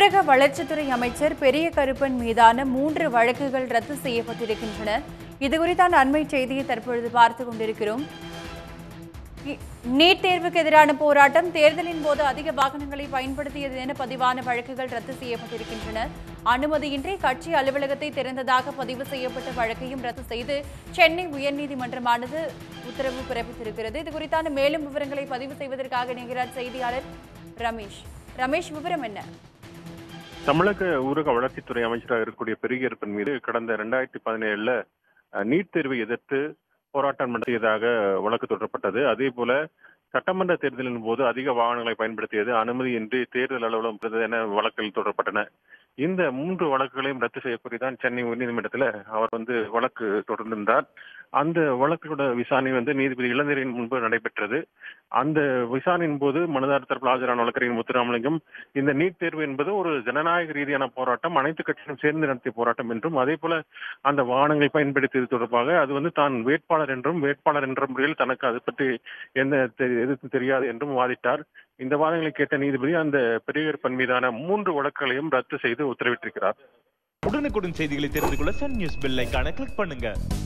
ஊரக வளர்ச்சித்துறை அமைச்சர் பெரிய கருப்பன் மீதான மூன்று வழக்குகள் ரத்து செய்யப்பட்டிருக்கின்றன இதுகுறித்தான அண்மை செய்தியை தற்பொழுது பார்த்து கொண்டிருக்கிறோம் இ- நீட் தேர்வுக்கு எதிரான போராட்டம் தேர்தலின் போது அதிக வாகனங்களை பயன்படுத்தியது என பதிவான வழக்குகள் ரத்து செய்யப்பட்டிருக்கின்றன அனுமதியின்றி கட்சி அலுவலகத்தை திறந்ததாக பதிவு செய்யப்பட்ட வழக்கையும் ரத்து செய்து சென்னை உயர்நீதிமன்றமானது உத்தரவு பிறப்பித்திருக்கிறது இது குறித்தான மேலும் விவரங்களை பதிவு செய்வதற்காக இணைகிறார் செய்தியாளர் ரமேஷ் ரமேஷ் விவரம் என்ன தமிழக ஊரக வளர்ச்சித்துறை அமைச்சராக இருக்கக்கூடிய பெரியகருப்பன் மீது கடந்த ரெண்டாயிரத்தி பதினேழுல அஹ், நீட் தேர்வை எதிர்த்து போராட்டம் நடத்தியதாக வழக்கு தொடரப்பட்டது அதே போல சட்டமன்ற தேர்தலின் போது அதிக வாகனங்களை பயன்படுத்தியது அனுமதியின்றி தேர்தல் அலுவலகம் பெறுதல் என வழக்கில் தொடரப்பட்டன இந்த மூன்று வழக்குகளையும் ரத்து செய்யக்கூடியதான் சென்னை உயர்நீதிமன்றத்தில் அவர் வந்து வழக்கு தொடர்ந்திருந்தார் அந்த வழக்கோட விசாரணை வந்து நீதிபதி இளந்திரையின் முன்பு நடைபெற்றது அந்த விசாரணையின் போது மனுதாரர் தரப்பில் ஆஜரான வழக்கறிஞர் முத்துராமலிங்கம் இந்த நீட் தேர்வு என்பது ஒரு ஜனநாயக ரீதியான போராட்டம் அனைத்து கட்சிகளும் சேர்ந்து நடத்திய போராட்டம் என்றும் அதே போல அந்த வாகனங்களை பயன்படுத்தியது தொடர்பாக அது வந்து தான் வேட்பாளர் என்றும் வேட்பாளர் என்ற முறையில் தனக்கு அது பற்றி எந்த தெ- எதுவும் தெரியாது என்றும் வாதிட்டார் இந்த வாதங்களை கேட்ட நீதிபதி அந்த பெரியகருப்பன் மீதான மூன்று வழக்குகளையும் ரத்து செய்து உத்தரவிட்டிருக்கிறார் உடனுக்குடன் செய்திகளை தெரிந்து கொள்ள சன் நியூஸ் பெல் ஐகானை கிளிக் பண்ணுங்க